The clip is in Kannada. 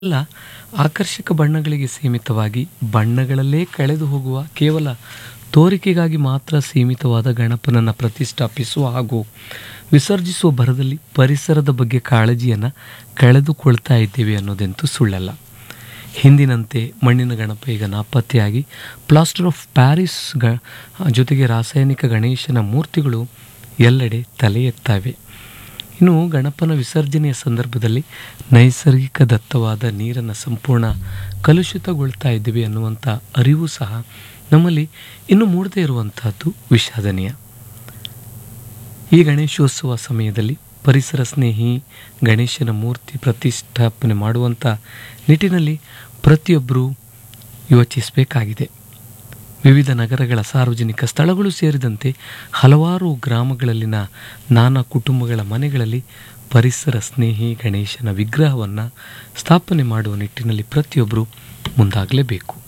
ಅಲ್ಲ ಆಕರ್ಷಕ ಬಣ್ಣಗಳಿಗೆ ಸೀಮಿತವಾಗಿ ಬಣ್ಣಗಳಲ್ಲೇ ಕಳೆದು ಹೋಗುವ ಕೇವಲ ತೋರಿಕೆಗಾಗಿ ಮಾತ್ರ ಸೀಮಿತವಾದ ಗಣಪನನ್ನು ಪ್ರತಿಷ್ಠಾಪಿಸುವ ಹಾಗೂ ವಿಸರ್ಜಿಸುವ ಭರದಲ್ಲಿ ಪರಿಸರದ ಬಗ್ಗೆ ಕಾಳಜಿಯನ್ನು ಕಳೆದುಕೊಳ್ತಾ ಇದ್ದೇವೆ ಅನ್ನೋದಂತೂ ಸುಳ್ಳಲ್ಲ ಹಿಂದಿನಂತೆ ಮಣ್ಣಿನ ಗಣಪ ಈಗ ನಾಪತ್ತೆಯಾಗಿ ಪ್ಲಾಸ್ಟರ್ ಆಫ್ ಪ್ಯಾರಿಸ್ ಗ ಜೊತೆಗೆ ರಾಸಾಯನಿಕ ಗಣೇಶನ ಮೂರ್ತಿಗಳು ಎಲ್ಲೆಡೆ ತಲೆ ಎತ್ತಾವೆ ಇನ್ನು ಗಣಪನ ವಿಸರ್ಜನೆಯ ಸಂದರ್ಭದಲ್ಲಿ ನೈಸರ್ಗಿಕ ದತ್ತವಾದ ನೀರನ್ನು ಸಂಪೂರ್ಣ ಕಲುಷಿತಗೊಳ್ತಾ ಇದ್ದೀವಿ ಅನ್ನುವಂಥ ಅರಿವು ಸಹ ನಮ್ಮಲ್ಲಿ ಇನ್ನೂ ಮೂಡದೇ ಇರುವಂತಹದ್ದು ವಿಷಾದನೀಯ ಈ ಗಣೇಶೋತ್ಸವ ಸಮಯದಲ್ಲಿ ಪರಿಸರ ಸ್ನೇಹಿ ಗಣೇಶನ ಮೂರ್ತಿ ಪ್ರತಿಷ್ಠಾಪನೆ ಮಾಡುವಂಥ ನಿಟ್ಟಿನಲ್ಲಿ ಪ್ರತಿಯೊಬ್ಬರೂ ಯೋಚಿಸಬೇಕಾಗಿದೆ ವಿವಿಧ ನಗರಗಳ ಸಾರ್ವಜನಿಕ ಸ್ಥಳಗಳು ಸೇರಿದಂತೆ ಹಲವಾರು ಗ್ರಾಮಗಳಲ್ಲಿನ ನಾನಾ ಕುಟುಂಬಗಳ ಮನೆಗಳಲ್ಲಿ ಪರಿಸರ ಸ್ನೇಹಿ ಗಣೇಶನ ವಿಗ್ರಹವನ್ನು ಸ್ಥಾಪನೆ ಮಾಡುವ ನಿಟ್ಟಿನಲ್ಲಿ ಪ್ರತಿಯೊಬ್ಬರು ಮುಂದಾಗಲೇಬೇಕು